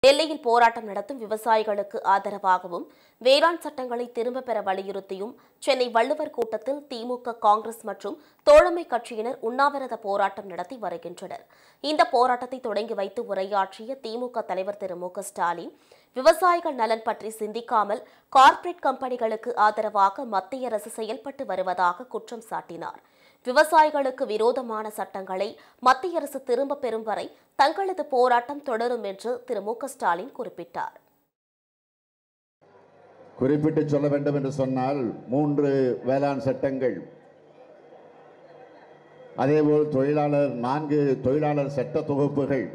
டெல்லியில் போராட்டம் நடத்தும் விவசாயிகளுக்கு ஆதரவாகவும் வேளாண் சட்டங்களை திரும்பப் பெற வலியுறுத்தியும் சென்னை வள்ளுவர் கூட்டத்தில் திமுக காங்கிரஸ் மற்றும் தோழமை கட்சியினர் உண்ணாவிரத போராட்டம் நடத்தி வருகின்றனர் இந்த போராட்டத்தை தொடங்கி வைத்து உரையாற்றிய திமுக தலைவர் திரு மு க ஸ்டாலின் விவசாயிகள் நலன் பற்றி சிந்திக்காமல் கார்ப்பரேட் கம்பெனிகளுக்கு ஆதரவாக மத்திய அரசு செயல்பட்டு வருவதாக குற்றம் சாட்டினார் விவசாயிகளுக்கு விரோதமான சட்டங்களை மத்திய அரசு திரும்பப் பெறும் வரை தங்களது போராட்டம் தொடரும் என்று திரு மு க ஸ்டாலின் குறிப்பிட்டார் குறிப்பிட்டு சொல்ல வேண்டும் என்று சொன்னால் மூன்று வேளாண் சட்டங்கள் அதேபோல் தொழிலாளர் நான்கு தொழிலாளர் சட்ட தொகுப்புகள்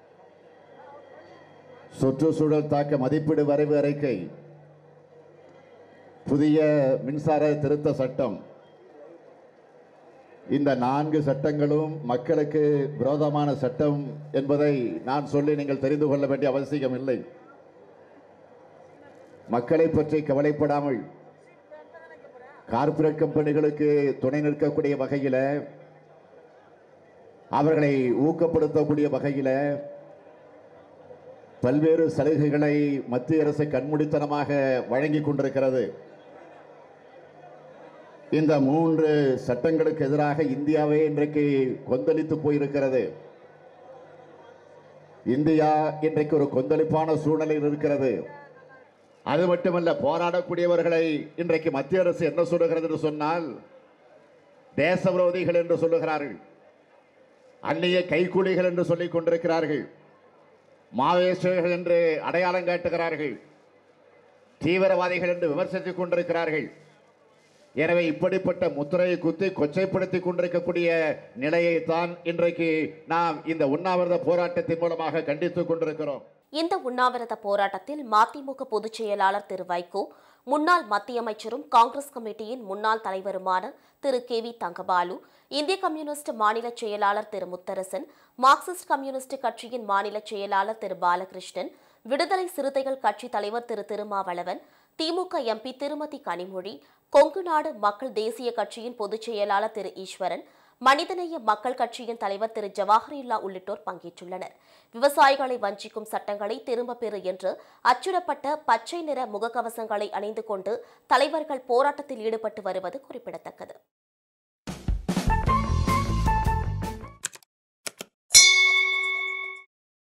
சுற்றுச்சூழல் தாக்க மதிப்பீடு வரைவு அறிக்கை புதிய மின்சார திருத்த சட்டம் இந்த நான்கு சட்டங்களும் மக்களுக்கு விரோதமான சட்டம் என்பதை நான் சொல்லி நீங்கள் தெரிந்து கொள்ள வேண்டிய அவசியம் இல்லை மக்களை பற்றி கவலைப்படாமல் கார்ப்பரேட் கம்பெனிகளுக்கு துணை நிற்கக்கூடிய வகையில் அவர்களை ஊக்கப்படுத்தக்கூடிய வகையில் பல்வேறு சலுகைகளை மத்திய அரசு கண்மூடித்தனமாக வழங்கி கொண்டிருக்கிறது இந்த மூன்று சட்டங்களுக்கு எதிராக இந்தியாவே இன்றைக்கு கொந்தளித்து போயிருக்கிறது இந்தியா இன்றைக்கு ஒரு கொந்தளிப்பான சூழ்நிலையில் இருக்கிறது அது மட்டுமல்ல போராடக்கூடியவர்களை இன்றைக்கு மத்திய அரசு என்ன சொல்லுகிறது என்று சொன்னால் தேச விரோதிகள் என்று சொல்லுகிறார்கள் அந்நிய கைக்கூலிகள் என்று சொல்லிக் கொண்டிருக்கிறார்கள் மாவோயிஸ்டுகள் என்று அடையாளம் காட்டுகிறார்கள் தீவிரவாதிகள் என்று விமர்சித்துக் கொண்டிருக்கிறார்கள் எனவே இப்படிப்பட்ட முத்திரையை குத்தி கொச்சைப்படுத்தி கொண்டிருக்கக்கூடிய நிலையை தான் இன்றைக்கு நாம் இந்த உண்ணாவிரத போராட்டத்தின் மூலமாக கண்டித்துக் கொண்டிருக்கிறோம் இந்த உண்ணாவிரத போராட்டத்தில் மதிமுக பொதுச் செயலாளர் திரு வைகோ முன்னாள் மத்திய அமைச்சரும் காங்கிரஸ் கமிட்டியின் முன்னாள் தலைவருமான திரு கே வி தங்கபாலு இந்திய கம்யூனிஸ்ட் மாநில செயலாளர் திரு முத்தரசன் மார்க்சிஸ்ட் கம்யூனிஸ்ட் கட்சியின் மாநில செயலாளர் திரு பாலகிருஷ்ணன் விடுதலை சிறுத்தைகள் கட்சி தலைவர் திரு திருமாவளவன் திமுக எம்பி திருமதி கனிமொழி கொங்கு நாடு மக்கள் தேசிய கட்சியின் பொதுச் செயலாளர் திரு ஈஸ்வரன் மனிதநேய மக்கள் கட்சியின் தலைவர் திரு ஜவாஹரில்லா உள்ளிட்டோர் பங்கேற்றுள்ளனர் விவசாயிகளை வஞ்சிக்கும் சட்டங்களை திரும்பப் பெறு என்று அச்சிடப்பட்ட பச்சை நிற முகக்கவசங்களை அணிந்து கொண்டு தலைவர்கள் போராட்டத்தில் ஈடுபட்டு வருவது குறிப்பிடத்தக்கது